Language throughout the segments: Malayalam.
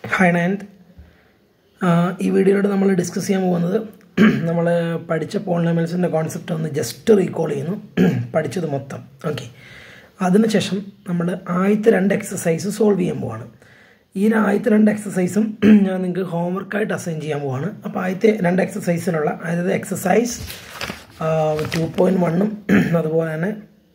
ഹായ് നയൻത് ഈ വീഡിയോയിലൂടെ നമ്മൾ ഡിസ്കസ് ചെയ്യാൻ പോകുന്നത് നമ്മൾ പഠിച്ച പോളിനോമിയൽസിൻ്റെ കോൺസെപ്റ്റ് ഒന്ന് ജസ്റ്റ് റീകോൾ ചെയ്യുന്നു പഠിച്ചത് മൊത്തം ഓക്കെ അതിനുശേഷം നമ്മൾ ആദ്യത്തെ രണ്ട് എക്സസൈസ് സോൾവ് ചെയ്യാൻ പോവാണ് ഈ ആദ്യത്തെ രണ്ട് എക്സസൈസും ഞാൻ നിങ്ങൾക്ക് ഹോംവർക്കായിട്ട് അസൈൻ ചെയ്യാൻ പോവാണ് അപ്പോൾ ആദ്യത്തെ രണ്ട് എക്സസൈസിനുള്ള അതായത് എക്സസൈസ് ടു പോയിൻറ്റ് വണ്ണും അതുപോലെ തന്നെ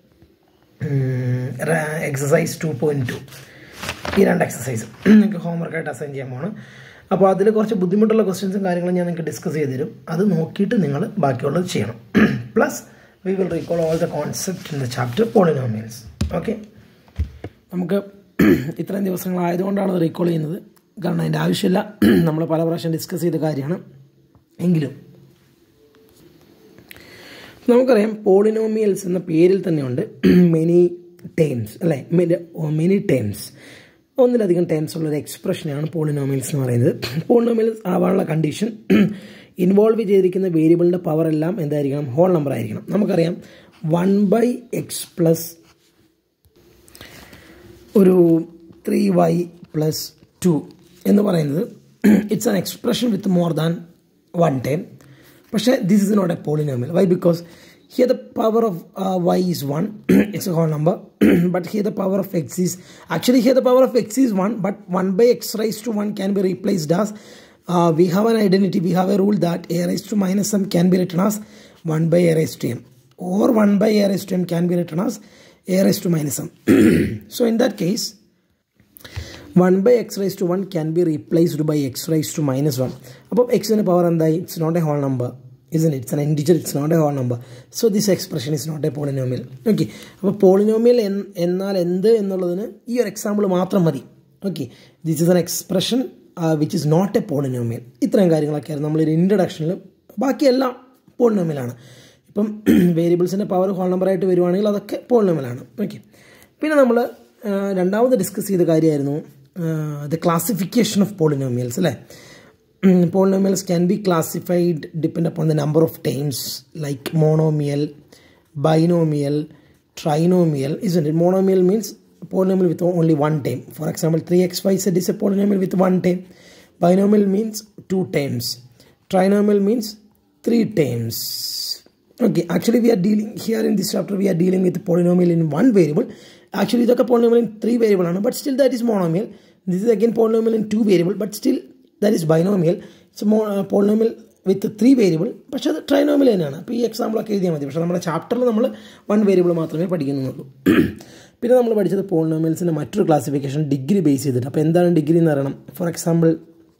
എക്സസൈസ് ടു പോയിൻറ്റ് ടു ഈ രണ്ട് എക്സസൈസ് നിങ്ങൾക്ക് ഹോംവർക്കായിട്ട് അസൈൻ ചെയ്യാൻ പോകണം അപ്പോൾ അതിൽ കുറച്ച് ബുദ്ധിമുട്ടുള്ള ക്വസ്റ്റ്യൻസും കാര്യങ്ങളും ഞാൻ നിങ്ങൾക്ക് ഡിസ്കസ് ചെയ്ത് തരും അത് നോക്കിയിട്ട് നിങ്ങൾ ബാക്കിയുള്ളത് ചെയ്യണം plus we will recall all the concept in the chapter polynomials okay നമുക്ക് ഇത്രയും ദിവസങ്ങളായതുകൊണ്ടാണ് അത് റീകോൾ ചെയ്യുന്നത് കാരണം അതിൻ്റെ ആവശ്യമില്ല നമ്മൾ പല പ്രാവശ്യം ഡിസ്കസ് ചെയ്ത കാര്യമാണ് എങ്കിലും നമുക്കറിയാം പോളിനോമിയൽസ് എന്ന പേരിൽ തന്നെയുണ്ട് മെനി ടേംസ് അല്ലേ മെനി ടേംസ് ഒന്നിലധികം ടേംസ് ഉള്ള ഒരു എക്സ്പ്രഷനാണ് പോളിനോമിയൽസ് എന്ന് പറയുന്നത് പോളിനോമിയൽസ് ആവാനുള്ള കണ്ടീഷൻ ഇൻവോൾവ് ചെയ്തിരിക്കുന്ന വേരിയബിളിൻ്റെ പവർ എല്ലാം എന്തായിരിക്കണം ഹോൾ നമ്പർ ആയിരിക്കണം നമുക്കറിയാം വൺ ബൈ എക്സ് പ്ലസ് ഒരു ത്രീ വൈ പ്ലസ് ടു എന്ന് പറയുന്നത് it's an expression with more than one time പക്ഷേ this is not a polynomial why because here the power of uh, y is 1 it's a whole number but here the power of x is actually here the power of x is 1 but 1 by x raised to 1 can be replaced as uh, we have an identity we have a rule that a raised to minus m can be written as 1 by a raised to m or 1 by a raised to m can be written as a raised to minus m so in that case 1 by x raised to 1 can be replaced by x raised to minus 1 അപ്പോൾ എക്സിൻ്റെ പവർ എന്തായി it's not a whole number isn't it? It's an integer, it's not a whole number. So this expression is not a polynomial. Okay അപ്പോൾ പോളിനോമിയൽ എന്നാൽ എന്ത് എന്നുള്ളതിന് ഈ ഒരു എക്സാമ്പിൾ മാത്രം മതി okay this is an expression which is not a polynomial ഇത്രയും കാര്യങ്ങളൊക്കെയായിരുന്നു നമ്മളൊരു ഇൻട്രഡക്ഷനിൽ ബാക്കിയെല്ലാം പോളിനോമിയലാണ് ഇപ്പം വേരിയബിൾസിൻ്റെ പവർ ഹോൾ നമ്പറായിട്ട് വരുവാണെങ്കിൽ അതൊക്കെ പോളിനോമിയലാണ് ഓക്കെ പിന്നെ നമ്മൾ രണ്ടാമത് ഡിസ്കസ് ചെയ്ത കാര്യമായിരുന്നു ദ ക്ലാസിഫിക്കേഷൻ ഓഫ് പോളിനോമിയൽസ് അല്ലേ polynomials can be classified depend upon the number of terms like monomial binomial trinomial isn't it monomial means polynomial with only one term for example 3xyz is a polynomial with one term binomial means two terms trinomial means three terms okay actually we are dealing here in this chapter we are dealing with polynomial in one variable actually the polynomial in three variable but still that is monomial this is again polynomial in two variable but still that is binomial it's മോ പോളിനോമിയൽ വിത്ത് ത്രീ വേരിയബിൾ പക്ഷേ അത് ട്രൈനോമിയൽ തന്നെയാണ് അപ്പോൾ ഈ എക്സാമ്പിളൊക്കെ എഴുതിയാൽ മതി പക്ഷേ നമ്മുടെ ചാപ്റ്ററിൽ നമ്മൾ വൺ വേരിയബിൾ മാത്രമേ പഠിക്കുന്നുള്ളൂ പിന്നെ നമ്മൾ പഠിച്ചത് പോളിനോമിയൽസിൻ്റെ മറ്റൊരു ക്ലാസിഫിക്കേഷൻ ഡിഗ്രി ബേസ് ചെയ്തിട്ട് അപ്പോൾ എന്താണ് ഡിഗ്രി എന്ന് പറയണം ഫോർ എക്സാമ്പിൾ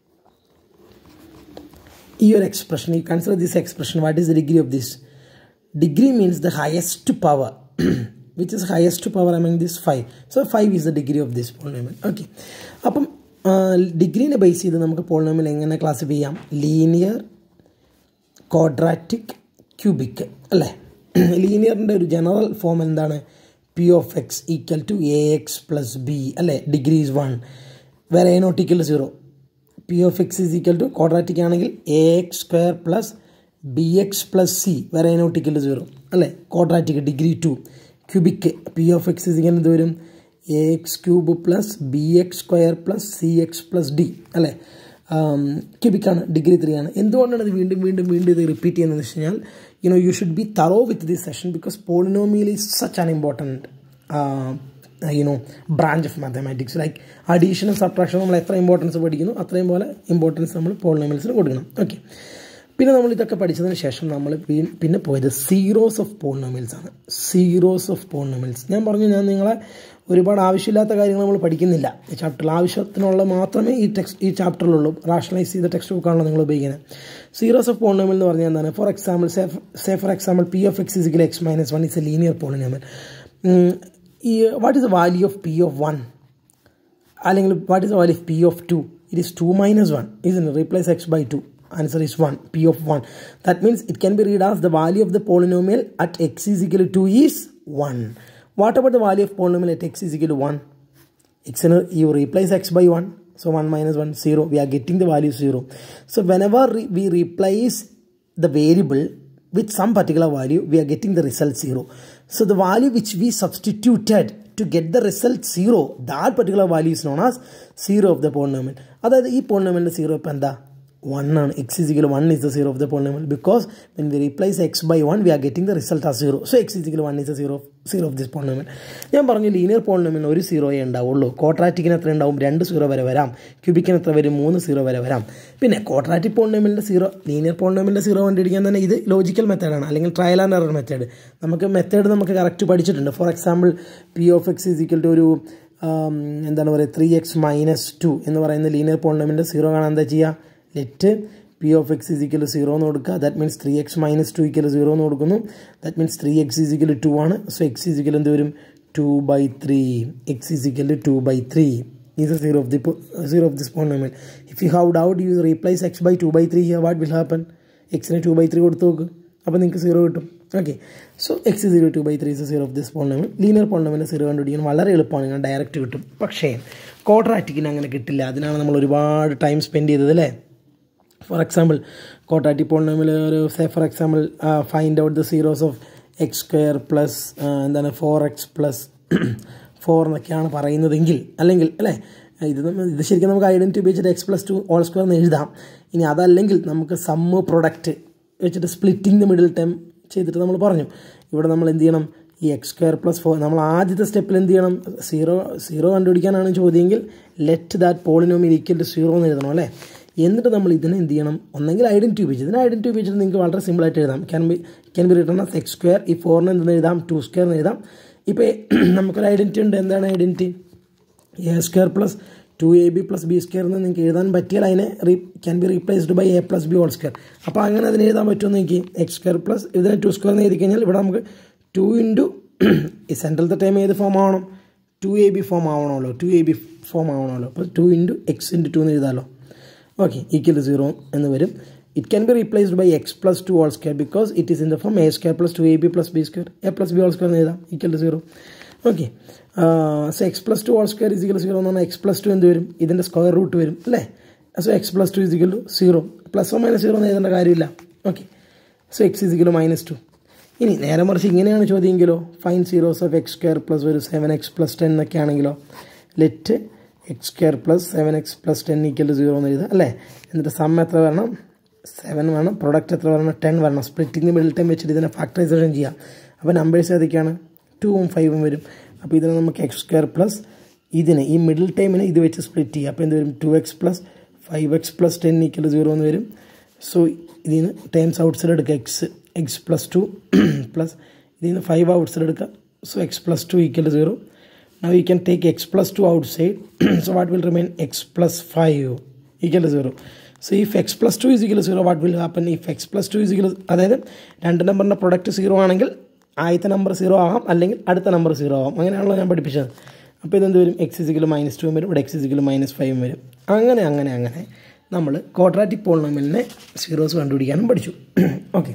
ഈ ഒരു expression you consider this expression what is the degree of this degree means the highest power which is highest power among this five so five is the degree of this polynomial okay അപ്പം ഡിഗ്രീനെ ബേസ് ചെയ്ത് നമുക്ക് പോളിനോമിയൽ എങ്ങനെ ക്ലാസിഫൈ ചെയ്യാം ലീനിയർ ക്വാഡ്രാറ്റിക് ക്യൂബിക് അല്ലേ ലീനിയറിൻ്റെ ഒരു ജനറൽ ഫോം എന്താണ് p of x equal to a x plus b അല്ലേ ഡിഗ്രി ഈസ് വൺ വേറെ a not equal to zero P of x is equal to quadratic ആണെങ്കിൽ a x square plus b x plus c വേറെ a not equal to zero അല്ലേ quadratic degree two cubic p of x is ഇങ്ങനെ എന്ത് വരും a x cube plus b x square plus c x plus d അല്ലേ ക്യൂബിക്കാണ് ഡിഗ്രി ത്രീ ആണ് എന്തുകൊണ്ടാണ് ഇത് വീണ്ടും വീണ്ടും വീണ്ടും ഇത് റിപ്പീറ്റ് ചെയ്യുന്നതെന്ന് വെച്ച് കഴിഞ്ഞാൽ you know you should be thorough with this session because polynomial is such an important you know branch of mathematics like അഡീഷനും സബ്ട്രാക്ഷൻ നമ്മൾ എത്ര ഇമ്പോർട്ടൻസ് പഠിക്കുന്നു അത്രയും പോലെ ഇമ്പോർട്ടൻസ് നമ്മൾ പോളിനോമിയൽസിന് കൊടുക്കണം ഓക്കെ പിന്നെ നമ്മൾ ഇതൊക്കെ പഠിച്ചതിന് ശേഷം നമ്മൾ പിന്നെ പോയത് സീറോസ് ഓഫ് പോളിനോമിയൽസ് ആണ് സീറോസ് ഓഫ് പോളിനോമിയൽസ് ഞാൻ പറഞ്ഞു ഞാൻ നിങ്ങളെ ഒരുപാട് ആവശ്യമില്ലാത്ത കാര്യങ്ങൾ നമ്മൾ പഠിക്കുന്നില്ല ഈ ചാപ്റ്ററിൽ ആവശ്യത്തിനുള്ള മാത്രമേ ഈ ടെക്സ്റ്റ് ഈ ചാപ്റ്ററിലുള്ളൂ റാഷണലൈസ് ചെയ്ത ടെക്സ്റ്റ് ബുക്കാണല്ലോ നിങ്ങൾ ഉപയോഗിക്കുന്നത് സീറോസ് ഓഫ് പോളിനോമിയൽ എന്ന് പറഞ്ഞാൽ എന്താണ് for example say for example p of x is equal x minus one is a linear polynomial ഈ what is the value of p of one അല്ലെങ്കിൽ what is the value of p of two it is two minus one is replace x by two answer is 1 p of 1 that means it can be read as the value of the polynomial at x is equal to 2 is 1 what about the value of polynomial at x is equal to 1 x you replace x by 1 so 1 minus 1 0 we are getting the value 0 so whenever we replace the variable with some particular value we are getting the result 0 so the value which we substituted to get the result 0 that particular value is known as 0 of the polynomial അതായത് ഈ പോളിനോമിയലിൻ്റെ സീറോ ഇപ്പോൾ എന്താ വൺ ആണ് x is equal one is the zero of the polynomial because when we replace x by one we are getting the result ആ zero so x is equal one is the zero zero of this polynomial ഞാൻ പറഞ്ഞു ലീനിയർ പോളിനോമിയൽ ഒരു സീറോയേ ഉണ്ടാവുള്ളൂ ക്വാഡ്രാറ്റിക്കിന് എത്ര ഉണ്ടാവും രണ്ട് സീറോ വരെ വരാം ക്യൂബിക്കിന് എത്ര വരും മൂന്ന് സീറോ വരെ വരാം പിന്നെ ക്വാഡ്രാറ്റിക് പോളിനോമിയലിൻ്റെ സീറോ ലീനിയർ പോളിനോമിയലിൻ്റെ സീറോ കണ്ടുപിടിക്കാൻ തന്നെ ഇത് ലോജിക്കൽ മെത്തേഡാണ് അല്ലെങ്കിൽ ട്രയൽ ആൻഡ് എറർ മെത്തേഡ് നമുക്ക് മെത്തേഡ് നമുക്ക് കറക്റ്റ് പഠിച്ചിട്ടുണ്ട് for example p of x is equal to ഒരു എന്താണ് പറയുക ത്രീ എക്സ് മൈനസ് ടു എന്ന് പറയുന്ന ലീനിയർ പോളിനോമിയലിൻ്റെ സീറോ കാണാൻ എന്താ ചെയ്യുക let p of x is equal zero എന്ന് കൊടുക്കുക that means three x minus two equal zero എന്ന് കൊടുക്കുന്നു that means three x is equal two ആണ് സോ എക്സ് ഇസിക്കൽ എന്ത് വരും two by three x is equal two by three is a zero of the zero of this polynomial if you have doubt you replace x by two by three here what will happen എക്സിന് ടു ബൈ ത്രീ കൊടുത്ത് നോക്ക് അപ്പോൾ നിങ്ങൾക്ക് സീറോ കിട്ടും okay so x zero two by three zero of this polynomial linear polynomial zero കണ്ടുപിടിക്കാൻ വളരെ എളുപ്പമാണ് ഞാൻ ഡയറക്റ്റ് കിട്ടും പക്ഷേ ക്വാഡ്രാറ്റിക്കിന് അങ്ങനെ കിട്ടില്ല അതിനാണ് നമ്മൾ ഒരുപാട് ടൈം സ്പെൻഡ് ചെയ്തത് അല്ലേ ഫോർ എക്സാമ്പിൾ ക്വാഡ്രാറ്റിക് പോളിനോമിൽ ഒരു say for example find out the zeros of x square plus എന്താണ് ഫോർ എക്സ് പ്ലസ് ഫോർ എന്നൊക്കെയാണ് പറയുന്നതെങ്കിൽ അല്ലെങ്കിൽ അല്ലേ ഇത് ഇത് ശരിക്കും നമുക്ക് ഐഡൻറ്റി ഉപയോഗിച്ചിട്ട് x plus two whole square എന്ന് എഴുതാം ഇനി അതല്ലെങ്കിൽ നമുക്ക് സമ്മ് പ്രൊഡക്റ്റ് വെച്ചിട്ട് സ്പ്ലിറ്റിംഗ് ദ മിഡിൽ ടൈം ചെയ്തിട്ട് നമ്മൾ പറഞ്ഞു ഇവിടെ നമ്മൾ എന്ത് ചെയ്യണം ഈ എക്സ് സ്ക്വയർ പ്ലസ് ഫോർ നമ്മൾ ആദ്യത്തെ സ്റ്റെപ്പിൽ എന്ത് ചെയ്യണം സീറോ സീറോ കണ്ടുപിടിക്കാനാണ് ചോദ്യമെങ്കിൽ let that polynomial equal to zero എന്ന് എഴുതണം അല്ലേ എന്നിട്ട് നമ്മൾ ഇതിനെ എന്ത് ചെയ്യണം ഒന്നെങ്കിൽ ഐഡൻറ്റി ഉപയോഗിച്ച് ഇതിനെ ഐഡൻറ്റി ഉപയോഗിച്ചിട്ട് നിങ്ങൾക്ക് വളരെ സിമ്പിളായിട്ട് എഴുതാം can be can be written as x square ഈ ഫോറിന് എന്തെന്ന് എഴുതാം ടു സ്ക്വയർ എന്ന് എഴുതാം ഇപ്പോൾ നമുക്കൊരു ഐഡൻറ്റി ഉണ്ട് എന്താണ് identity a square plus two a b plus b square എന്ന് നിങ്ങൾക്ക് എഴുതാൻ പറ്റിയാൽ അതിനെ റീ can be replaced by a plus b whole square അപ്പോൾ അങ്ങനെ അതിന് എഴുതാൻ പറ്റുമെന്ന് എനിക്ക് എക്സ് സ്ക്വയർ പ്ലസ് ഇതിനെ ടു സ്ക്വയർ എന്ന് എഴുതി കഴിഞ്ഞാൽ ഇവിടെ നമുക്ക് ടു ഇൻറ്റു ഈ സെൻട്രലത്തെ ടൈം ഏത് ഫോം ആവണം ടു എ ബി ഫോം ആവണമല്ലോ ടു എ ബി ഫോം ആവണമല്ലോ അപ്പോൾ two into x into to എന്ന് എഴുതാമല്ലോ ഓക്കെ ഈക്വൽ ടു സീറോ എന്ന് വരും it can be replaced by X plus two whole square because it is in the form a square plus two a b plus b square a plus b whole square എന്ന് എഴുതാം equal to zero okay so x plus two whole square is equal zero എന്ന് പറഞ്ഞാൽ എക്സ് പ്ലസ് ടു എന്ത് വരും ഇതിൻ്റെ സ്ക്വയർ റൂട്ട് വരും അല്ലേ so x plus two is equal to zero plus or minus zero എന്ന് എഴുതേണ്ട കാര്യമില്ല okay so x is equal minus two ഇനി നേരെ മറിച്ച് ഇങ്ങനെയാണ് ചോദ്യമെങ്കിലോ find zeros of x square plus ഒരു സെവൻ എക്സ് പ്ലസ് ടെൻ എന്നൊക്കെ ആണെങ്കിലോ let x square plus seven x plus ten equal to zero എന്ന് എഴുതുക അല്ലേ എന്നിട്ട് സം എത്ര വരണം സെവൻ വേണം പ്രൊഡക്റ്റ് എത്ര വരണം ടെൻ വരണം സ്പ്ലിറ്റിംഗ് മിഡിൽ ടൈം വെച്ചിട്ട് ഇതിനെ ഫാക്ടറൈസേഷൻ ചെയ്യാം അപ്പോൾ നമ്പേഴ്സ് ഏതൊക്കെയാണ് ടൂവും ഫൈവും വരും അപ്പോൾ ഇതിനെ നമുക്ക് എക്സ് സ്ക്വയർ പ്ലസ് ഇതിനെ ഈ മിഡിൽ ടൈമിനെ ഇത് വെച്ച് സ്പ്ലിറ്റ് ചെയ്യുക അപ്പോൾ എന്ത് വരും two x plus five x plus ten equal zero എന്ന് വരും സോ ഇതിന് ടൈംസ് ഔട്ട് സൈഡ് എടുക്കുക x x plus two plus ഇതിൽ നിന്ന് ഫൈവ് ഔട്ട് സൈഡ് എടുക്കുക so x plus two equal zero now you can take x plus 2 outside so what will remain x plus 5 equal to 0 so if x plus 2 is equal to 0 what will happen if x plus 2 is equal to അതായത് രണ്ട് നമ്പറിൻ്റെ പ്രൊഡക്റ്റ് സീറോ ആണെങ്കിൽ ആദ്യത്തെ നമ്പർ സീറോ ആകാം അല്ലെങ്കിൽ അടുത്ത നമ്പർ സീറോ ആകാം അങ്ങനെയാണല്ലോ ഞാൻ പഠിപ്പിച്ചത് അപ്പോൾ ഇതെന്ത് വരും എക്സ് ഇസിക്കൽ മൈനസ് ടു വരും ഇവിടെ എക്സ് ഇസിക്കൽ മൈനസ് ഫൈവും വരും അങ്ങനെ അങ്ങനെ അങ്ങനെ നമ്മൾ ക്വാഡ്രാറ്റിക് പോളിനോമിയലിനെ സീറോസ് കണ്ടുപിടിക്കാനും പഠിച്ചു ഓക്കെ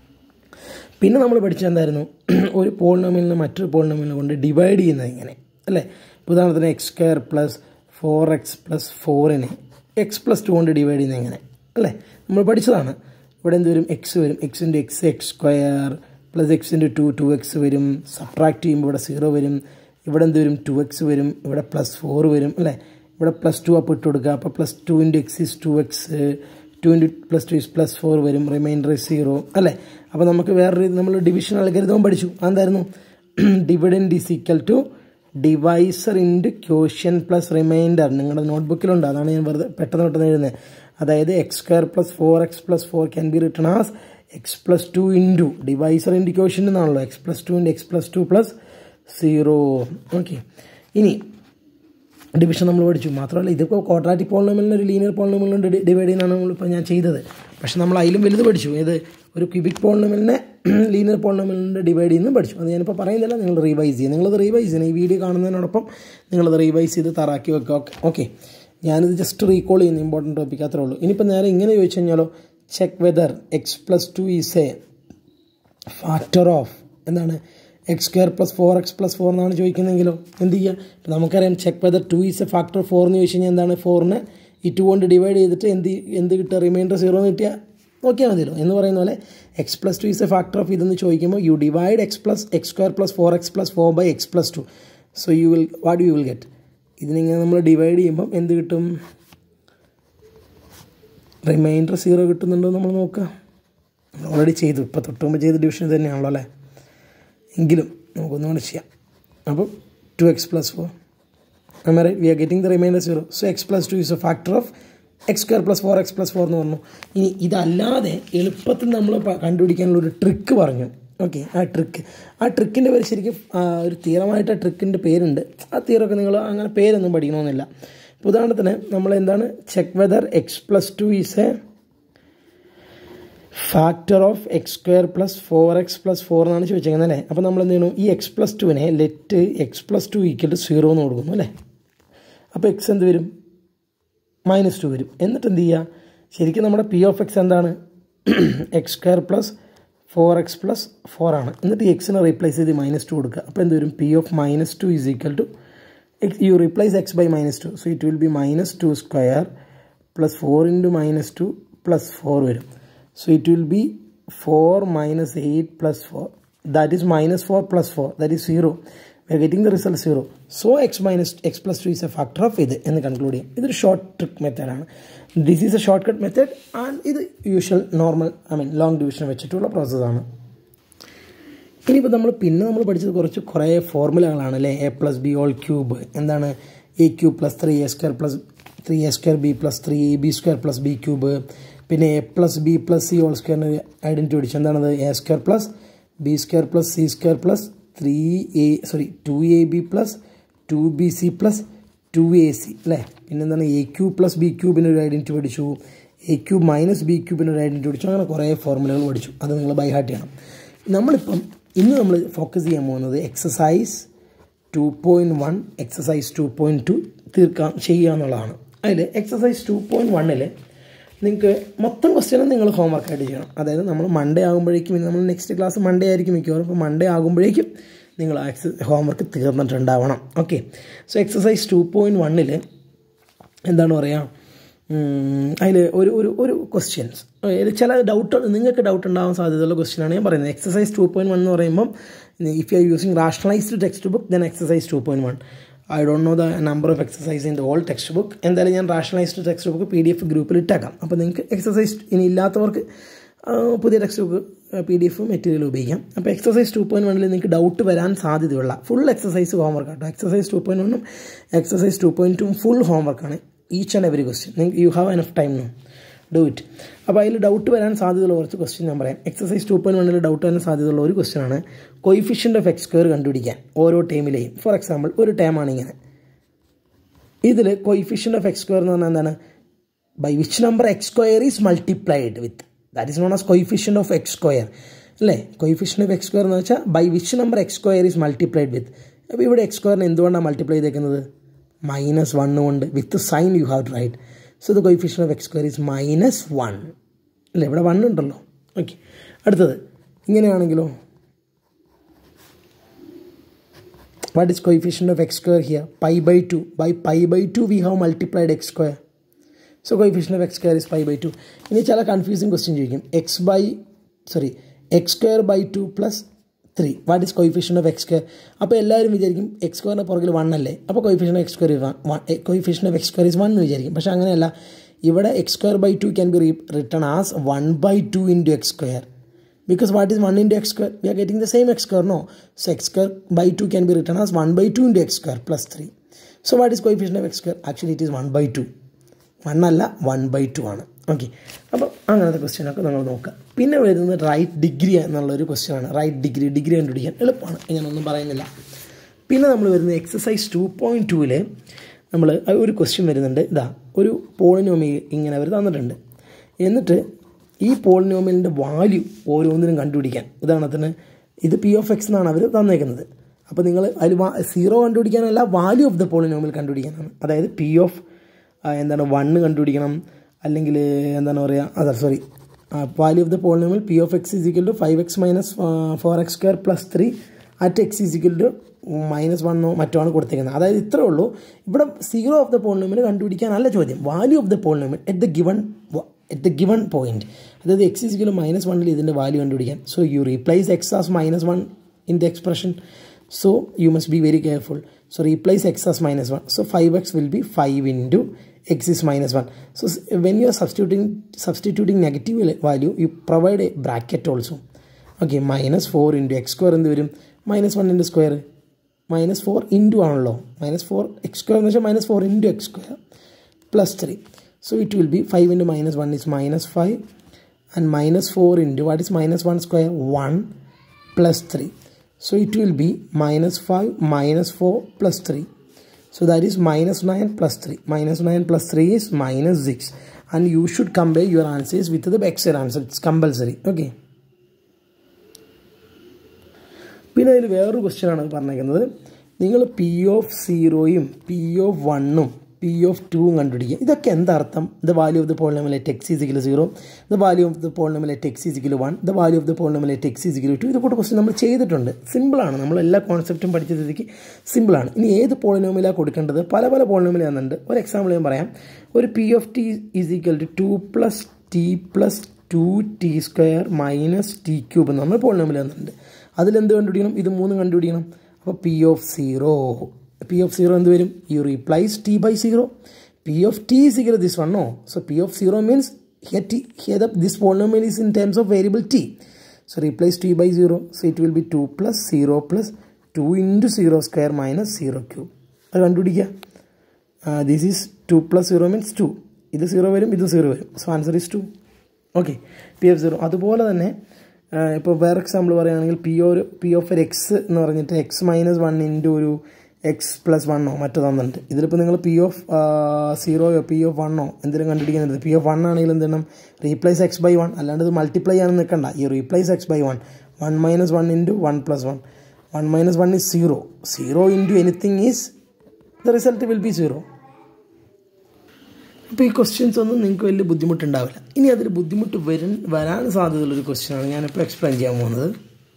പിന്നെ നമ്മൾ പഠിച്ചത് എന്തായിരുന്നു ഒരു പോളിനോമിയലിനെ മറ്റൊരു പോളിനോമിയലിനെ കൊണ്ട് ഡിവൈഡ് ചെയ്യുന്നത് എങ്ങനെ അല്ലേ ഉദാഹരണത്തിന് x square plus four x plus ഫോറിനെ എക്സ് പ്ലസ് ടു കൊണ്ട് ഡിവൈഡ് ചെയ്യുന്നത് എങ്ങനെ അല്ലേ നമ്മൾ പഠിച്ചതാണ് ഇവിടെ എന്ത് വരും എക്സ് വരും x into x x square plus x into two two x വരും സബ്ട്രാക്ട് ചെയ്യുമ്പോൾ ഇവിടെ സീറോ വരും ഇവിടെ എന്ത് വരും ടു എക്സ് വരും ഇവിടെ പ്ലസ് ഫോർ വരും അല്ലേ ഇവിടെ പ്ലസ് ടു അപ്പോൾ ഇട്ട് കൊടുക്കുക അപ്പോൾ plus two into x is two x two into plus two is plus four വരും റിമൈൻഡർ സീറോ അല്ലേ അപ്പോൾ നമുക്ക് വേറൊരു നമ്മൾ ഡിവിഷൻ അൽഗരിതവും പഠിച്ചു അതെന്തായിരുന്നു dividend is equal to divisor into quotient plus remainder നിങ്ങളുടെ നോട്ട്ബുക്കിലുണ്ട് അതാണ് ഞാൻ വെറുതെ പെട്ടെന്ന് പെട്ടെന്ന് എഴുതുന്നത് അതായത് x square plus four x plus four can be written as x plus two into divisor into quotient എന്നാണല്ലോ x plus two into x plus two plus zero okay ഇനി ഡിവിഷൻ നമ്മൾ പഠിച്ചു മാത്രമല്ല ഇതിപ്പോൾ ക്വാഡ്രാറ്റിക് പോളിനോമിയലിന് ഒരു ലീനിയർ പോളിനോമിയലുണ്ട് ഡിവൈഡ് ചെയ്യുന്നതാണ് നമ്മളിപ്പോൾ ഞാൻ ചെയ്തത് പക്ഷേ നമ്മൾ അതിലും വലുത് പഠിച്ചു ഏത് ഒരു ക്യൂബിക് പോളിനോമിയലിനെ ലീനിയർ പോളിനോമിയലിൻ്റെ ഡിവൈഡ് ചെയ്യുന്നതും പഠിച്ചു അത് ഞാനിപ്പോൾ പറയുന്നില്ല നിങ്ങൾ റിവൈസ് ചെയ്യുക നിങ്ങളത് റിവൈസ് ചെയ്യണം ഈ വീഡിയോ കാണുന്നതിനോടൊപ്പം നിങ്ങളത് റിവൈസ് ചെയ്ത് തറാക്കി വെക്കുക ഓക്കെ ഓക്കെ ഞാനിത് ജസ്റ്റ് റീകോൾ ചെയ്യുന്ന ഇമ്പോർട്ടൻറ്റ് ടോപ്പിക് അത്രേ ഉള്ളൂ ഇനിയിപ്പോൾ നേരെ ഇങ്ങനെ ചോദിച്ചു കഴിഞ്ഞാലോ check whether x plus two is a factor of എന്താണ് x square plus four x plus four എന്നാണ് ചോദിക്കുന്നതെങ്കിലോ എന്ത് ചെയ്യുക ഇപ്പം നമുക്കറിയാം check whether two is a factor four എന്ന് ചോദിച്ചു കഴിഞ്ഞാൽ എന്താണ് ഫോറിനെ ഈ ടു കൊണ്ട് ഡിവൈഡ് ചെയ്തിട്ട് എന്ത് എന്ത് കിട്ടുക റിമൈൻഡർ സീറോ എന്ന് കിട്ടിയാൽ നോക്കിയാൽ മതിയല്ലോ എന്ന് പറയുന്ന പോലെ x plus two is a factor of ഇതെന്ന് ചോദിക്കുമ്പോൾ you divide x plus x square plus four x plus four by X plus two so you will what you will get ഇതിനിങ്ങനെ നമ്മൾ ഡിവൈഡ് ചെയ്യുമ്പം എന്ത് കിട്ടും റിമൈൻഡർ സീറോ കിട്ടുന്നുണ്ടോ നമ്മൾ നോക്കുക നമ്മൾ ഓൾറെഡി ചെയ്തു ഇപ്പോൾ തൊട്ട് മുമ്പ് ചെയ്ത ഡിവിഷൻ തന്നെയാണല്ലോ അല്ലേ എങ്കിലും നമുക്കൊന്നും കൂടെ ചെയ്യാം അപ്പോൾ two x plus four am I right? We are getting the remainder 0. So x plus 2 is a factor of x square plus four x plus four എന്ന് പറഞ്ഞു ഇനി ഇതല്ലാതെ എളുപ്പത്തിൽ നമ്മൾ പ- കണ്ടുപിടിക്കാനുള്ള ഒരു ട്രിക്ക് പറഞ്ഞു ഓക്കെ ആ ട്രിക്ക് ആ ട്രിക്കിൻ്റെ പേര് ശരിക്കും ആ, ഒരു തീരമായിട്ട് ആ ട്രിക്കിൻ്റെ പേരുണ്ട് ആ തീരമൊക്കെ നിങ്ങൾ അങ്ങനെ പേരൊന്നും പഠിക്കണമെന്നില്ല ഇപ്പോൾ ഉദാഹരണത്തിന് നമ്മൾ എന്താണ് check whether x plus two is a factor of x square plus four x plus four എന്നാണ് ചോദിച്ചേക്കുന്നത് അല്ലേ അപ്പോൾ നമ്മൾ എന്ത് ചെയ്യണം ഈ എക്സ് പ്ലസ് ടുവിനെ let x plus two equal to zero എന്ന് കൊടുക്കുന്നു അല്ലേ അപ്പോൾ എക്സ് എന്ത് വരും മൈനസ് ടു വരും എന്നിട്ട് എന്ത് ചെയ്യുക ശരിക്കും നമ്മുടെ പി ഓഫ് എക്സ് എന്താണ് x square plus four x plus four ആണ് എന്നിട്ട് ഈ എക്സിനെ റീപ്ലേസ് ചെയ്ത് മൈനസ് ടു കൊടുക്കുക അപ്പോൾ എന്ത് വരും p of minus two is equal to x you replace x by minus two so it will be minus two square plus four into minus two plus four വരും so it will be four minus eight plus four that is minus four plus four that is zero we are getting the result zero so x minus x plus two is a factor of ഇത് എന്ന് കൺക്ലൂഡ് ചെയ്യും ഇതൊരു ഷോർട്ട് ട്രിക്ക് മെത്തേഡാണ് this is a shortcut method and ഇത് usual normal I mean long division വെച്ചിട്ടുള്ള പ്രോസസ്സാണ് ഇനിയിപ്പോൾ നമ്മൾ പിന്നെ നമ്മൾ പഠിച്ചത് കുറച്ച് കുറേ ഫോർമുലകളാണ് അല്ലേ a plus b whole cube എന്താണ് a cube plus three a square plus three a square b plus three a b square plus b cube പിന്നെ a plus b plus c whole സ്ക്വയറിന് ഐഡൻറ്റി പഠിച്ചു എന്താണത് a square plus b square plus c square plus three a sorry two a b plus two b c plus two a c അല്ലേ പിന്നെന്താണ് എ ക്യൂബ് പ്ലസ് ബി ക്യൂബിന് ഒരു ഐഡൻറ്റി പഠിച്ചു എ ക്യൂബ് മൈനസ് ബി ക്യൂബിന് ഒരു ഐഡൻറ്റി പഠിച്ചു അങ്ങനെ കുറേ ഫോർമുലകൾ പഠിച്ചു അത് നിങ്ങൾ ബൈ ഹാർട്ട് ചെയ്യണം നമ്മളിപ്പം ഇന്ന് നമ്മൾ ഫോക്കസ് ചെയ്യാൻ പോകുന്നത് exercise two point one exercise two point two തീർക്കാൻ ചെയ്യുക എന്നുള്ളതാണ് അതിൽ എക്സസൈസ് ടു പോയിൻറ്റ് വണ്ണിൽ നിങ്ങൾക്ക് മൊത്തം ക്വസ്റ്റ്യനും നിങ്ങൾ ഹോംവർക്ക് ആയിട്ട് ചെയ്യണം അതായത് നമ്മൾ മൺഡേ ആകുമ്പോഴേക്കും ഇനി നമ്മൾ നെക്സ്റ്റ് ക്ലാസ് മൺഡേ ആയിരിക്കും മിക്കവാറും അപ്പോൾ മൺഡേ ആകുമ്പോഴേക്കും നിങ്ങൾ എക്സ ഹോംവർക്ക് തീർന്നിട്ടുണ്ടാവണം okay so exercise two point വണ്ണിൽ എന്താണ് പറയുക അതിൽ ഒരു ഒരു ഒരു ക്വസ്റ്റ്യൻസ് ചില ഡൗട്ട് നിങ്ങൾക്ക് ഡൗട്ട് ഉണ്ടാവാൻ സാധ്യതയുള്ള ക്വസ്റ്റ്യനാണ് ഞാൻ പറയുന്നത് എക്സസൈസ് ടു പോയിൻറ്റ് വൺ എന്ന് പറയുമ്പം if you are using rationalised text book then exercise two point one I don't know the number of exercise in the old text book എന്തായാലും ഞാൻ rationalised text book P D F ഗ്രൂപ്പിൽ ഇട്ടേക്കാം അപ്പോൾ നിങ്ങൾക്ക് എക്സസൈസ് ഇനി ഇല്ലാത്തവർക്ക് ആ, പുതിയ text book P D F material ഉപയോഗിക്കാം അപ്പോൾ എക്സസൈസ് ടു പോയിൻറ്റ് വണ്ണിൽ നിങ്ങൾക്ക് ഡൗട്ട് വരാൻ സാധ്യതയുള്ള ഫുൾ എക്സസൈസ് ഹോംവർക്ക് ആട്ടോ എക്സസൈസ് ടു പോയിൻറ്റ് വണ്ണും exercise two point two full ഹോംവർക്കാണ് ഈച്ച് ആൻഡ് എവറി ക്വസ്റ്റ്യൻ നിങ്ങൾക്ക് you have enough time no do it അപ്പോൾ അതിൽ ഡൗട്ട് വരാൻ സാധ്യതയുള്ള കുറച്ച് ക്വസ്റ്റ്യൻ ഞാൻ പറയാം എക്സസൈസ് ടു പോയിൻറ്റ് വണ്ണിൽ ഡൗട്ട് വരാൻ സാധ്യതയുള്ള ഒരു ക്വസ്റ്റ്യൻ ആണ് കൊയിഫിഷ്യൻ്റ് ഓഫ് എക്സ് സ്ക്വയർ കണ്ടുപിടിക്കാൻ ഓരോ ടൈമിലെയും ഫോർ എക്സാമ്പിൾ ഒരു ടൈമാണ് ഇങ്ങനെ ഇതിൽ കൊയിഫിഷ്യൻ്റ് ഓഫ് എക്സ് സ്ക്വയർ എന്ന് പറഞ്ഞാൽ എന്താണ് by which number x square is multiplied with that is known as coefficient of x square അല്ലേ കൊയിഫിഷ്യൻ്റ് ഓഫ് എക്സ് സ്ക്വയർ എന്ന് വെച്ചാൽ by which number x square is multiplied with അപ്പോൾ ഇവിടെ എക്സ് സ്ക്വയറിനെ എന്തുകൊണ്ടാണ് മൾട്ടിപ്ലൈ ചെയ്തേക്കുന്നത് മൈനസ് വൺ കൊണ്ട് with sign you have to write so the coefficient of x square is minus one അല്ലേ ഇവിടെ വൺ ഉണ്ടല്ലോ ഓക്കെ അടുത്തത് ഇങ്ങനെയാണെങ്കിലോ what is coefficient of x square here pi by 2 by pi by 2 we have multiplied x square so coefficient of x square is pi by 2 ഇനി ചില കൺഫ്യൂസിങ് ക്വസ്റ്റ്യൻ ചോദിക്കും x by sorry x square by two plus three what is coefficient of x square അപ്പോൾ എല്ലാവരും വിചാരിക്കും എക്സ് സ്ക്വയറിൻ്റെ പുറകിൽ വൺ അല്ലേ അപ്പോൾ coefficient of x square coefficient of x square is one എന്ന് വിചാരിക്കും പക്ഷേ അങ്ങനെയല്ല ഇവിടെ x square by two can be written as one by two into x square because what is 1 into x square we are getting the same x square no so x square by 2 can be written as 1 by 2 into x square plus 3 so what is coefficient of x square actually it is 1 by 2 1 അല്ല 1 by 2 ആണ് ഓക്കെ അപ്പം അങ്ങനത്തെ ക്വസ്റ്റ്യൻ ഒക്കെ നമ്മൾ നോക്കുക പിന്നെ വരുന്നത് റൈറ്റ് ഡിഗ്രി എന്നുള്ളൊരു ക്വസ്റ്റ്യൻ ആണ് റൈറ്റ് ഡിഗ്രി ഡിഗ്രി കണ്ടുപിടിക്കാൻ എളുപ്പമാണ് ഞാനൊന്നും പറയുന്നില്ല പിന്നെ നമ്മൾ വരുന്നത് എക്സസൈസ് ടു പോയിൻറ്റ് ടൂവിൽ നമ്മൾ ഒരു ക്വസ്റ്റ്യൻ വരുന്നുണ്ട് ഇതാ ഒരു പോളിനോമി ഇങ്ങനെ അവർ തന്നിട്ടുണ്ട് എന്നിട്ട് ഈ പോളിനോമിയലിൻ്റെ വാല്യൂ ഓരോന്നിനും കണ്ടുപിടിക്കാൻ ഉദാഹരണത്തിന് ഇത് പി ഓഫ് എക്സ് എന്നാണ് അവർ തന്നേക്കുന്നത് അപ്പോൾ നിങ്ങൾ അതിൽ സീറോ കണ്ടുപിടിക്കാനല്ല വാല്യൂ ഓഫ് ദ പോളിനോമിയൽ കണ്ടുപിടിക്കാനാണ് അതായത് പി ഓഫ് എന്താണ് വണ്ണ് കണ്ടുപിടിക്കണം അല്ലെങ്കിൽ എന്താണ് പറയുക അതെ sorry value of the polynomial P of x is equal to five x minus four x square plus three at x is equal to minus വണ്ണോ മറ്റോ ആണ് കൊടുത്തേക്കുന്നത് അതായത് ഇത്രേ ഉള്ളൂ ഇവിടെ സീറോ ഓഫ് ദ പോളിനോമിയൽ കണ്ടുപിടിക്കാനല്ല ചോദ്യം value of the polynomial at the given at the given point അതായത് എക്സ് ഇസിക്കൽ മൈനസ് വണ്ണിൽ ഇതിൻ്റെ വാല്യൂ കണ്ടുപിടിക്കാൻ so you replace x as minus one in the expression so you must be very careful so replace x as minus one so five x will be five into x is minus 1 so when you are substituting substituting negative value you provide a bracket also okay minus 4 into x square എന്ത് വരും minus one into square minus four into ആണല്ലോ മൈനസ് ഫോർ എക്സ് സ്ക്വയർ എന്ന് വെച്ചാൽ minus four into x square plus three so it will be five into minus one is minus five and minus four into what is minus one square one plus three so it will be minus 5 minus 4 plus 3 so that is minus 9 plus 3 minus 9 plus 3 is minus 6 and you should compare your answers with the backside answer it's compulsory okay പിന്നെ അതിൽ വേറൊരു ക്വസ്റ്റ്യൻ ആണ് പറഞ്ഞേക്കുന്നത് നിങ്ങൾ പി ഓഫ് സീറോയും പി ഓഫ് വണ്ണും പി ഓഫ് ടൂവും കണ്ടുപിടിക്കുക ഇതൊക്കെ എന്താർത്ഥം the value of the polynomial at x is equal zero the value of the polynomial at x is equal one the value of the polynomial at x is equal two ഇതൊക്കെ ക്വസ്റ്റ്യൻ നമ്മൾ ചെയ്തിട്ടുണ്ട് സിമ്പിളാണ് നമ്മൾ എല്ലാ കോൺസെപ്റ്റും പഠിച്ച സ്ഥിതിക്ക് സിമ്പിളാണ് ഇനി ഏത് പോളിനോമിയലാണ് കൊടുക്കേണ്ടത് പല പല പോളിനോമിയൽ വന്നിട്ടുണ്ട് ഒരു എക്സാമ്പിൾ ഞാൻ പറയാം ഒരു P of T is equal to two plus T plus two T square minus T cube എന്ന് പറഞ്ഞ പോളിനോമിയൽ വന്നിട്ടുണ്ട് അതിലെന്ത് കണ്ടുപിടിക്കണം ഇത് മൂന്ന് കണ്ടുപിടിക്കണം അപ്പോൾ P of zero P of zero എന്ത് വരും you replace T by zero P of T is equal to this one no so p of 0 means here t here the this polynomial is in terms of variable t so replace t by 0 so it will be 2 plus 0 plus 2 into 0 square minus 0 cube അത് കണ്ടുപിടിക്കുക this is two plus zero means two ഇത് സീറോ വരും ഇത് സീറോ വരും so answer is two okay P of zero അതുപോലെ തന്നെ ഇപ്പോൾ വേറെ എക്സാമ്പിൾ പറയുകയാണെങ്കിൽ പി ഒരു പി ഓഫ് ഒരു എക്സ് എന്ന് പറഞ്ഞിട്ട് എക്സ് മൈനസ് വൺ ഇൻറ്റു ഒരു എക്സ് പ്ലസ് വണ്ണോ മറ്റോ തന്നിട്ടുണ്ട് ഇതിലിപ്പോൾ നിങ്ങൾ പി ഓഫ് സീറോയോ പി ഓഫ് വണ്ണോ എന്തെങ്കിലും കണ്ടുപിടിക്കുന്നുണ്ട് പി ഓഫ് വൺ ആണെങ്കിൽ എന്ത് ചെയ്യണം റീപ്ലേസ് എക്സ് ബൈ വൺ അല്ലാണ്ട് ഇത് മൾട്ടിപ്ലൈ ആണ് നിൽക്കണ്ട ഈ replace x by one one minus one into one plus one one minus one is zero zero into anything is the result will be zero അപ്പോൾ ഈ ക്വസ്റ്റ്യൻസ് ഒന്നും നിങ്ങൾക്ക് വലിയ ബുദ്ധിമുട്ടുണ്ടാവില്ല ഇനി അതിൽ ബുദ്ധിമുട്ട് വരാൻ വരാൻ സാധ്യതയുള്ളൊരു ക്വസ്റ്റ്യനാണ് ഞാനിപ്പോൾ എക്സ്പ്ലെയിൻ ചെയ്യാൻ പോകുന്നത്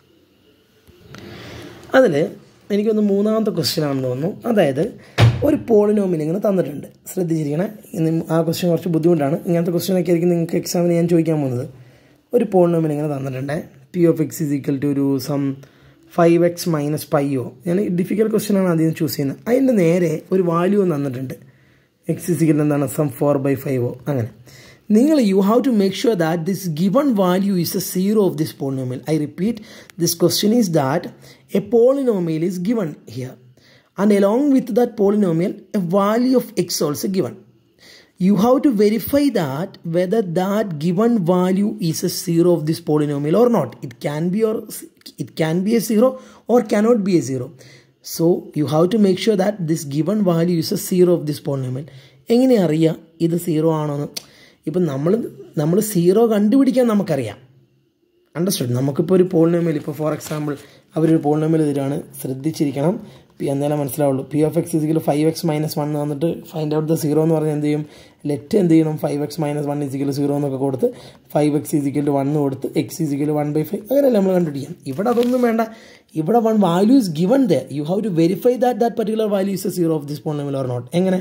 അതിൽ എനിക്കൊന്ന് മൂന്നാമത്തെ ക്വസ്റ്റ്യൻ ആണെന്ന് തോന്നുന്നു അതായത് ഒരു പോളിനോമിൽ ഇങ്ങനെ തന്നിട്ടുണ്ട് ശ്രദ്ധിച്ചിരിക്കണേ ഇന്ന് ആ ക്വസ്റ്റ്യൻ കുറച്ച് ബുദ്ധിമുട്ടാണ് ഇങ്ങനത്തെ ക്വസ്റ്റ്യനൊക്കെ ആയിരിക്കും നിങ്ങൾക്ക് എക്സാമിന് ഞാൻ ചോദിക്കാൻ പോകുന്നത് ഒരു പോളിനോമിൽ ഇങ്ങനെ തന്നിട്ടുണ്ട് P of x is equal to ഒരു സം ഫൈവ് എക്സ് മൈനസ് പൈയോ ഞാൻ ഡിഫിക്കൽട്ട് ക്വസ്റ്റ്യൻ ആണ് ആദ്യം ചൂസ് ചെയ്യുന്നത് അതിൻ്റെ നേരെ ഒരു വാല്യൂ തന്നിട്ടുണ്ട് എക്സ് ഇസിക്കൽ എന്താണ് സം ഫോർ ബൈ ഫൈവോ അങ്ങനെ നിങ്ങൾ you have to make sure that this given value is a zero of this polynomial I repeat this question is that a polynomial is given here and along with that polynomial a value of x also given you have to verify that whether that given value is a zero of this polynomial or not it can be or it can be a zero or cannot be a zero so you have to make sure that this given value is a zero of this polynomial എങ്ങനെ അറിയാം ഇത് സീറോ ആണോന്ന് ഇപ്പം നമ്മൾ നമ്മൾ സീറോ കണ്ടുപിടിക്കാൻ നമുക്കറിയാം അണ്ടർസ്റ്റുഡ് നമുക്കിപ്പോൾ ഒരു പോളിനോമിയൽ ഇപ്പോൾ ഫോർ എക്സാമ്പിൾ അവരൊരു പോളിനോമിയൽ ഇതിലാണ് ശ്രദ്ധിച്ചിരിക്കണം എന്നാലും മനസ്സിലാവുള്ളൂ P of x is equal five x minus one വന്നിട്ട് ഫൈൻഡ് ഔട്ട് ദ സീറോ എന്ന് പറഞ്ഞാൽ എന്ത് ചെയ്യും ലെറ്റ് എന്ത് ചെയ്യണം five x minus one is equal zero എന്നൊക്കെ കൊടുത്ത് ഫൈവ് എക്സ് ഇസിക്കൽ വൺ കൊടുത്ത് x is equal one by five അങ്ങനെയല്ല നമ്മൾ കണ്ടുപിടിക്കാം ഇവിടെ അതൊന്നും വേണ്ട ഇവിടെ one value is given the you have to verify that that particular value is a zero of this polynomial or not എങ്ങനെ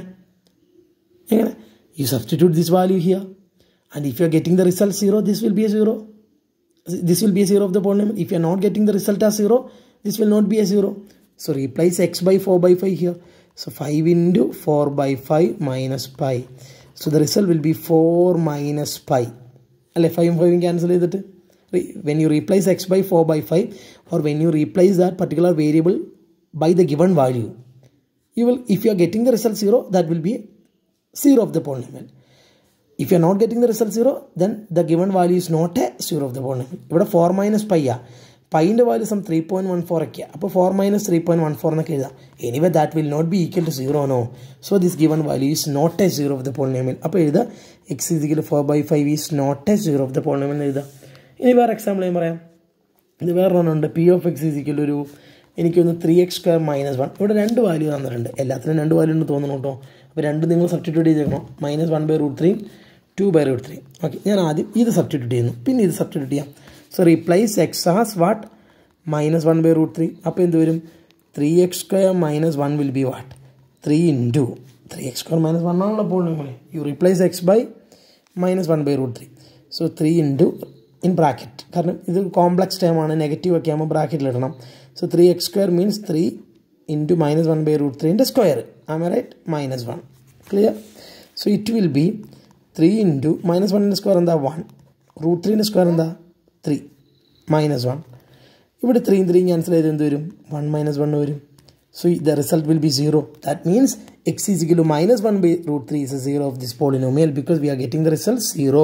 എങ്ങനെ you substitute this value here and if you are getting the result zero this will be a zero this will be a zero of the polynomial. If you are not getting the result as zero, this will not be a zero. So replace x by 4 by 5 here. So 5 into 4 by 5 minus pi. So the result will be 4 minus pi. അല്ലെ ഫൈവും ഫൈവും ക്യാൻസൽ ചെയ്തിട്ട് when you replace x by four by five or when you replace that particular variable by the given value you will if you are getting the result zero that will be zero of the polynomial if you are not getting the result 0 then the given value is not a 0 of the polynomial ഇവിടെ ഫോർ മൈനസ് പൈ ആ പൈൻ്റെ value some three point one four ഒക്കെ അപ്പോൾ four minus three point one four എന്നൊക്കെ എഴുതാം anyway that will not be equal to zero no so this given value is not a zero of the polynomial അപ്പോൾ എഴുതുക x is equal four by five is not a zero of the polynomial എഴുതുക ഇനി വേറെ എക്സാമ്പിൾ ഞാൻ പറയാം ഇത് വേറെ ഒന്നുണ്ട് പി ഓഫ് എക്സ് ഇസിക്കൽ ഒരു എനിക്കൊന്ന് three x square minus one ഇവിടെ രണ്ട് വാല്യൂ തന്നിട്ടുണ്ട് എല്ലാത്തിനും രണ്ട് വാല്യൂ ഉണ്ട് തോന്നുന്നു കേട്ടോ അപ്പോൾ രണ്ട് നിങ്ങൾ സബ്സ്റ്റിറ്റ്യൂട്ട് ചെയ്തേക്കണം minus one by root three two by root three okay ഞാൻ ആദ്യം ഇത് സബ്സ്റ്റിറ്റ്യൂട്ട് ചെയ്യുന്നു പിന്നെ ഇത് സബ്സ്റ്റിറ്റ്യൂട്ട് ചെയ്യാം so replace x as what minus one by root three അപ്പോൾ എന്ത് വരും three x square minus one will be what three into three x square minus one ആണല്ലോ polynomial you replace x by minus one by root three so three into in bracket കാരണം ഇത് കോംപ്ലക്സ് ടൈം ആണ് നെഗറ്റീവ് ഒക്കെ ആകുമ്പോൾ ബ്രാക്കറ്റിൽ ഇടണം so three x square means three into minus one by root ത്രീൻ്റെ square um right minus one clear so it will be three into minus വണ്ണിൻ്റെ സ്ക്വയർ എന്താ വൺ റൂട്ട് ത്രീൻ്റെ സ്ക്വയർ എന്താ ത്രീ മൈനസ് വൺ ഇവിടെ ത്രീയും ത്രീയും ക്യാൻസൽ ചെയ്ത് എന്ത് വരും വൺ മൈനസ് വൺ വരും so the result will be zero that means x is equal to minus one by root three is a zero of this polynomial because we are getting the result zero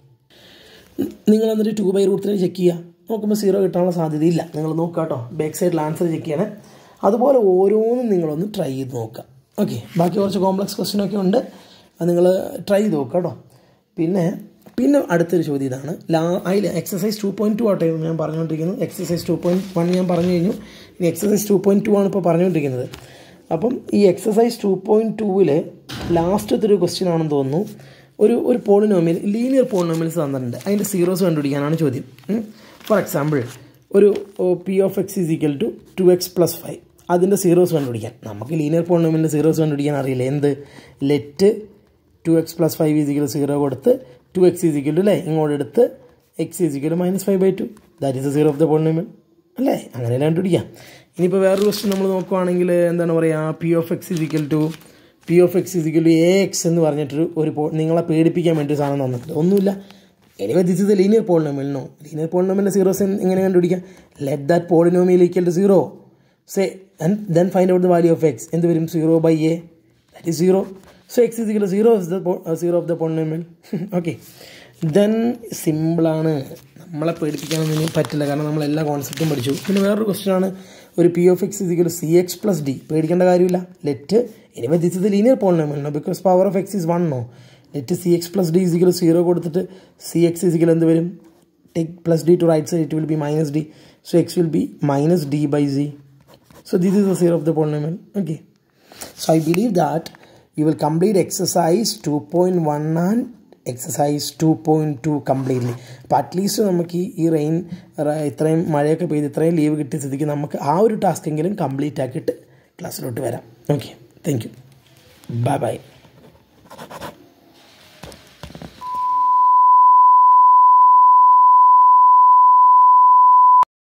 നിങ്ങൾ എന്നിട്ട് two by root three check ചെയ്യുക നോക്കുമ്പോൾ സീറോ കിട്ടാനുള്ള സാധ്യതയില്ല നിങ്ങൾ നോക്കുക കേട്ടോ ബാക്ക് സൈഡിൽ ആൻസർ ചെക്ക് ചെയ്യണേ അതുപോലെ ഓരോന്നും നിങ്ങളൊന്ന് ട്രൈ ചെയ്ത് നോക്കുക ഓക്കെ ബാക്കി കുറച്ച് കോംപ്ലക്സ് ക്വസ്റ്റ്യൻ ഒക്കെ ഉണ്ട് അത് നിങ്ങൾ ട്രൈ ചെയ്ത് നോക്കുക കേട്ടോ പിന്നെ പിന്നെ അടുത്തൊരു ചോദ്യം ഇതാണ് ലാ അതിൽ എക്സസൈസ് ടു പോയിൻറ്റ് ടു ആട്ടെ ഞാൻ പറഞ്ഞുകൊണ്ടിരിക്കുന്നത് എക്സസൈസ് ടു പോയിൻറ്റ് വൺ ഞാൻ പറഞ്ഞു കഴിഞ്ഞു ഇനി എക്സസൈസ് ടു പോയിൻറ്റ് ടു ആണ് ഇപ്പോൾ പറഞ്ഞുകൊണ്ടിരിക്കുന്നത് അപ്പം ഈ എക്സസൈസ് ടു പോയിൻറ്റ് ടൂവിൽ ലാസ്റ്റത്തെ ഒരു ക്വസ്റ്റ്യൻ ആണെന്ന് തോന്നുന്നു ഒരു ഒരു പോളിനോമിയൽ ലീനിയർ പോളിനോമിയൽസ് തന്നിട്ടുണ്ട് അതിൻ്റെ സീറോസ് കണ്ടുപിടിക്കാനാണ് ചോദ്യം ഫോർ എക്സാമ്പിൾ ഒരു P of x is equal to two x plus five അതിൻ്റെ സീറോസ് കണ്ടുപിടിക്കാൻ നമുക്ക് ലീനിയർ പോളിനോമിയലിൻ്റെ സീറോസ് കണ്ടുപിടിക്കാൻ അറിയില്ല എന്ത് let two x plus five is equal zero കൊടുത്ത് ടു എക്സ് ഈസിക്കൽ ടു അല്ലേ ഇങ്ങോട്ട് എടുത്ത് x is equal minus five by two that is a zero of the polynomial അല്ലേ അങ്ങനെയല്ല കണ്ടുപിടിക്കാം ഇനിയിപ്പോൾ വേറൊരു ക്വസ്റ്റ്യൻ നമ്മൾ നോക്കുവാണെങ്കിൽ എന്താണ് പറയുക P of x is equal to P of x is equal to a x എന്ന് പറഞ്ഞിട്ടൊരു ഒരു പോ നിങ്ങളെ പേടിപ്പിക്കാൻ വേണ്ടി സാധനം തന്നിട്ടുണ്ട് ഒന്നുമില്ല anyway this is a linear polynomial no linear പോളിനോമിയലിൻ്റെ സീറോസ് എങ്ങനെ കണ്ടുപിടിക്കാം let that polynomial equal to zero say and then find out the value of x എന്ത് വരും zero by a that is zero so x is equal zero is the zero of the polynomial okay then സിമ്പിളാണ് നമ്മളെ പേടിപ്പിക്കാനൊന്നും പറ്റില്ല കാരണം നമ്മൾ എല്ലാ കോൺസെപ്റ്റും പഠിച്ചു പിന്നെ വേറൊരു ക്വസ്റ്റ്യൻ ആണ് ഒരു P of x is equal c x plus d പേടിക്കേണ്ട കാര്യമില്ല let anyway this is the linear polynomial no because power of x is one no let c x plus d is equal zero കൊടുത്തിട്ട് സി എക്സ് ഇസിക്കൽ എന്ത് വരും take plus d to right side it will be minus d so x will be minus d by c So this is the zero of the polynomial. Okay. So I believe that you will complete exercise 2.1 and exercise two point two completely അപ്പോൾ അറ്റ്ലീസ്റ്റ് നമുക്ക് ഈ റെയിൻ ഇത്രയും മഴയൊക്കെ പെയ്ത് ഇത്രയും ലീവ് കിട്ടിയ സ്ഥിതിക്ക് നമുക്ക് ആ ഒരു ടാസ്കെങ്കിലും കംപ്ലീറ്റ് ആക്കിയിട്ട് ക്ലാസ്സിലോട്ട് വരാം okay thank you bye by